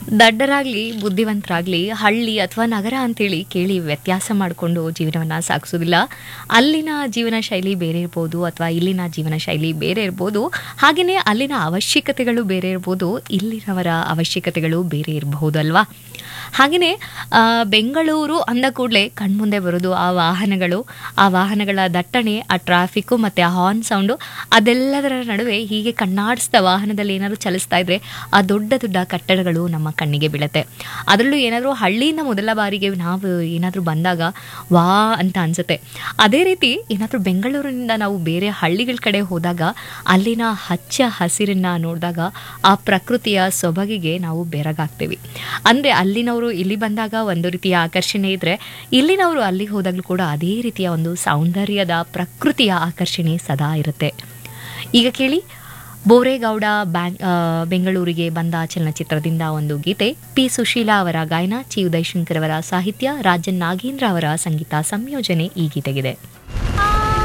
ದಡ್ಡರಾಗ್ಲಿ ಬುದ್ಧಿವಂತರಾಗ್ಲಿ ಹಳ್ಳಿ ಅಥವಾ ನಗರ ಅಂತೇಳಿ ಕೇಳಿ ವ್ಯತ್ಯಾಸ ಮಾಡಿಕೊಂಡು ಜೀವನವನ್ನು ಸಾಗಿಸೋದಿಲ್ಲ ಅಲ್ಲಿನ ಜೀವನ ಶೈಲಿ ಬೇರೆ ಇರ್ಬೋದು ಅಥವಾ ಇಲ್ಲಿನ ಜೀವನ ಶೈಲಿ ಬೇರೆ ಇರ್ಬೋದು ಹಾಗೆಯೇ ಅಲ್ಲಿನ ಅವಶ್ಯಕತೆಗಳು ಬೇರೆ ಇರ್ಬೋದು ಇಲ್ಲಿನವರ ಅವಶ್ಯಕತೆಗಳು ಬೇರೆ ಇರಬಹುದು ಅಲ್ವಾ ಹಾಗೆಯೇ ಆ, ಬೆಂಗಳೂರು ಅಂದ ಕೂಡಲೇ ಕಣ್ಮುಂದೆ ಬರೋದು ಆ ವಾಹನಗಳು ಆ ವಾಹನಗಳ ದಟ್ಟಣೆ ಆ ಟ್ರಾಫಿಕ್ಕು ಮತ್ತು ಆ ಹಾರ್ನ್ ಸೌಂಡು ಅದೆಲ್ಲದರ ನಡುವೆ ಹೀಗೆ ಕಣ್ಣಾಡಿಸ್ದ ವಾಹನದಲ್ಲಿ ಏನಾದರೂ ಚಲಿಸ್ತಾ ಇದ್ರೆ ಆ ದೊಡ್ಡ ದೊಡ್ಡ ಕಟ್ಟಡಗಳು ನಮ್ಮ ಕಣ್ಣಿಗೆ ಬೀಳುತ್ತೆ ಅದರಲ್ಲೂ ಏನಾದರೂ ಹಳ್ಳಿಯಿಂದ ಮೊದಲ ಬಾರಿಗೆ ನಾವು ಏನಾದರೂ ಬಂದಾಗ ವಾ ಅಂತ ಅನಿಸುತ್ತೆ ಅದೇ ರೀತಿ ಏನಾದರೂ ಬೆಂಗಳೂರಿನಿಂದ ನಾವು ಬೇರೆ ಹಳ್ಳಿಗಳ ಕಡೆ ಹೋದಾಗ ಅಲ್ಲಿನ ಹಚ್ಚ ಹಸಿರನ್ನ ನೋಡಿದಾಗ ಆ ಪ್ರಕೃತಿಯ ಸೊಬಗಿಗೆ ನಾವು ಬೆರಗಾಗ್ತೀವಿ ಅಂದರೆ ಅಲ್ಲಿನವರು ಇಲ್ಲಿ ಬಂದಾಗ ಒಂದು ರೀತಿಯ ಆಕರ್ಷಣೆ ಇದ್ದರೆ ಇಲ್ಲಿನವರು ಅಲ್ಲಿಗೆ ಹೋದಾಗಲೂ ಕೂಡ ಅದೇ ರೀತಿಯ ಒಂದು ಸೌಂದರ್ಯದ ಪ್ರಕೃತಿಯ ಆಕರ್ಷಣೆ ಸದಾ ಇರುತ್ತೆ ಈಗ ಕೇಳಿ ಬೋರೇಗೌಡ ಬ್ಯಾಂಕ್ ಆ, ಬೆಂಗಳೂರಿಗೆ ಬಂದ ಚಲನಚಿತ್ರದಿಂದ ಒಂದು ಗೀತೆ ಪಿ ಸುಶೀಲಾ ಅವರ ಗಾಯನ ಚಿ ಉದಯಶಂಕರ್ ಅವರ ಸಾಹಿತ್ಯ ರಾಜನ್ ನಾಗೇಂದ್ರ ಅವರ ಸಂಗೀತ ಸಂಯೋಜನೆ ಈ ಗೀತೆಗಿದೆ